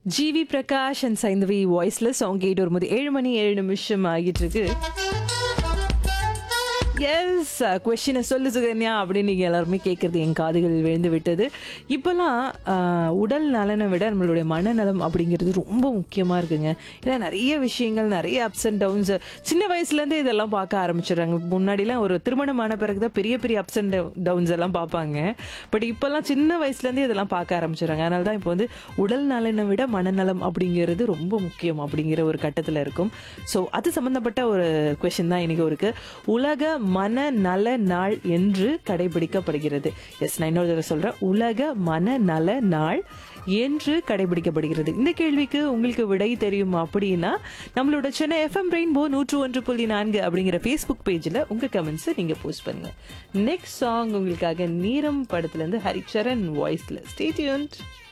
GV Prakash and Saindhavi வாய்ஸ்ல song கேட்டு வரும்போது ஏழு மணி ஏழு நிமிஷம் ஆகிட்டு இருக்கு எஸ் கொஷினை சொல்லு சுகன்யா அப்படின்னு நீங்கள் எல்லாருமே கேட்குறது என் காதுகள் விழுந்து விட்டது இப்போல்லாம் ஆஹ், உடல் நலனை விட நம்மளுடைய மனநலம் அப்படிங்கிறது ரொம்ப முக்கியமாக இருக்குங்க ஏன்னா நிறைய விஷயங்கள் நிறைய அப்ஸ் அண்ட் டவுன்ஸ் சின்ன வயசுலேருந்தே இதெல்லாம் பார்க்க ஆரம்பிச்சிடுறாங்க முன்னாடிலாம் ஒரு திருமணமான பிறகு தான் பெரிய பெரிய அப்ஸ் அண்ட் டவுன்ஸ் எல்லாம் பார்ப்பாங்க பட் இப்போல்லாம் சின்ன வயசுலேருந்தே இதெல்லாம் பார்க்க ஆரம்பிச்சிடுறாங்க அதனால தான் இப்போ வந்து உடல் நலனை விட மனநலம் அப்படிங்கிறது ரொம்ப முக்கியம் அப்படிங்கிற ஒரு கட்டத்தில் இருக்கும் ஸோ அது சம்மந்தப்பட்ட ஒரு கொஷின் தான் இன்னைக்கு இருக்கு உலக மன நல நாள் என்று கடைபிடிக்கப்படுகிறது எஸ் நான் இன்னொரு தடவை சொல்றேன் உலக மன நல நாள் என்று கடைபிடிக்கப்படுகிறது இந்த கேள்விக்கு உங்களுக்கு விடை தெரியும் அப்படின்னா நம்மளோட சென்னை எஃப்எம் ரெயின்போ நூற்று ஒன்று புள்ளி நான்கு அப்படிங்கிற ஃபேஸ்புக் பேஜில் உங்க கமெண்ட்ஸை நீங்க போஸ்ட் பண்ணுங்க நெக்ஸ்ட் சாங் உங்களுக்காக நீரம் படத்துல இருந்து ஹரிச்சரன் வாய்ஸ்ல ஸ்டேட்யூன்ட்